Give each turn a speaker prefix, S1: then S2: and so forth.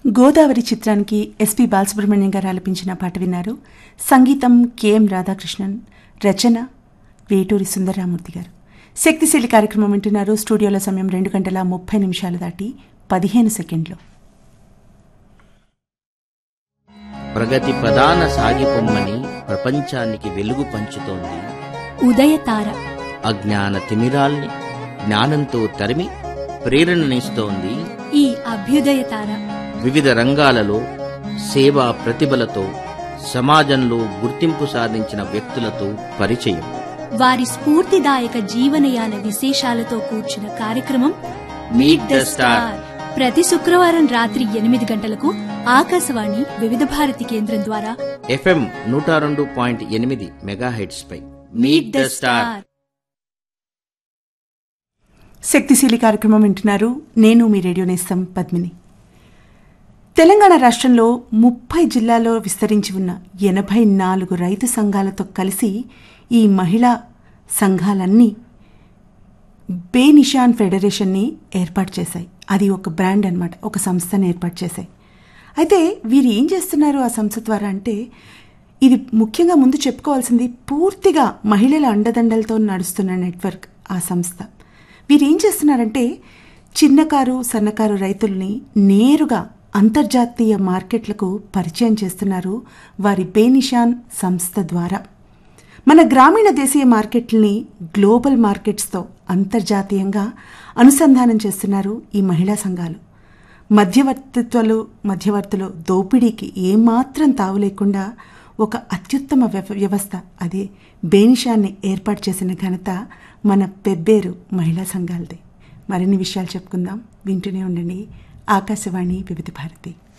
S1: గోదావరి చిత్రానికి ఎస్పి బాలసుబ్రహ్మణ్యం గారు ఆలపించిన పాట విన్నారు సంగీతం కెఎం రాధాకృష్ణన్ రచన వేటూరి సుందరరామూర్తి గారు శక్తిశీలి కార్యక్రమం వింటున్నారు స్టూడియోలో సమయం రెండు గంటల ముప్పై నిమిషాలు దాటి పదిహేను సెకండ్లు
S2: ప్రగతి ప్రధాన సాగిపొమ్మని ప్రపంచానికి వెలుగు పంచుతోంది
S3: ఉదయతార
S2: అజ్ఞాన తిమిరాల్ని జ్ఞానంతో తరిమి ప్రేరణనిస్తోంది
S3: ఈ అభ్యుదయతార
S2: వివిధ రంగాలలో సేవా ప్రతిభలతో సమాజంలో గుర్తింపు సాధించిన వ్యక్తులతో పరిచయం
S3: వారి స్ఫూర్తిదాయక జీవనయాన విశేషాలతో కూర్చున్న కార్యక్రమం
S2: మీట్ ద స్టార్
S3: ప్రతి శుక్రవారం రాత్రి ఎనిమిది గంటలకు ఆకాశవాణి వివిధ భారతి కేంద్రం ద్వారా
S2: ఎఫ్ఎం నూట రెండు పాయింట్ ఎనిమిది మెగాహెడ్స్ పై మీట్ ద స్టార్
S1: శక్తిశీలి కార్యక్రమం వింటున్నారు నేను మీ రేడియో నేస్తం పద్మిని తెలంగాణ రాష్ట్రంలో ముప్పై జిల్లాల్లో విస్తరించి ఉన్న ఎనభై నాలుగు రైతు సంఘాలతో కలిసి ఈ మహిళా సంఘాలన్నీ బే నిషాన్ ఫెడరేషన్ని ఏర్పాటు చేశాయి అది ఒక బ్రాండ్ అన్నమాట ఒక సంస్థను ఏర్పాటు చేశాయి అయితే వీరు ఏం చేస్తున్నారు ఆ సంస్థ ద్వారా అంటే ఇది ముఖ్యంగా ముందు చెప్పుకోవాల్సింది పూర్తిగా మహిళల అండదండలతో నడుస్తున్న నెట్వర్క్ ఆ సంస్థ వీరు ఏం చేస్తున్నారంటే చిన్నకారు సన్నకారు రైతుల్ని నేరుగా అంతర్జాతీయ మార్కెట్లకు పరిచయం చేస్తున్నారు వారి బేనిషాన్ సంస్థ ద్వారా మన గ్రామీణ దేశీయ మార్కెట్లని గ్లోబల్ మార్కెట్స్తో అంతర్జాతీయంగా అనుసంధానం చేస్తున్నారు ఈ మహిళా సంఘాలు మధ్యవర్తిత్వాలు మధ్యవర్తులు దోపిడీకి ఏమాత్రం తావు లేకుండా ఒక అత్యుత్తమ వ్యవ- వ్యవస్థ అదే బేనిషాన్ని ఏర్పాటు చేసిన ఘనత మన పెబ్బేరు మహిళా సంఘాలదే మరిన్ని విషయాలు చెప్పుకుందాం వింటూనే ఉండండి ఆకాశవాణి వివిధ భారతి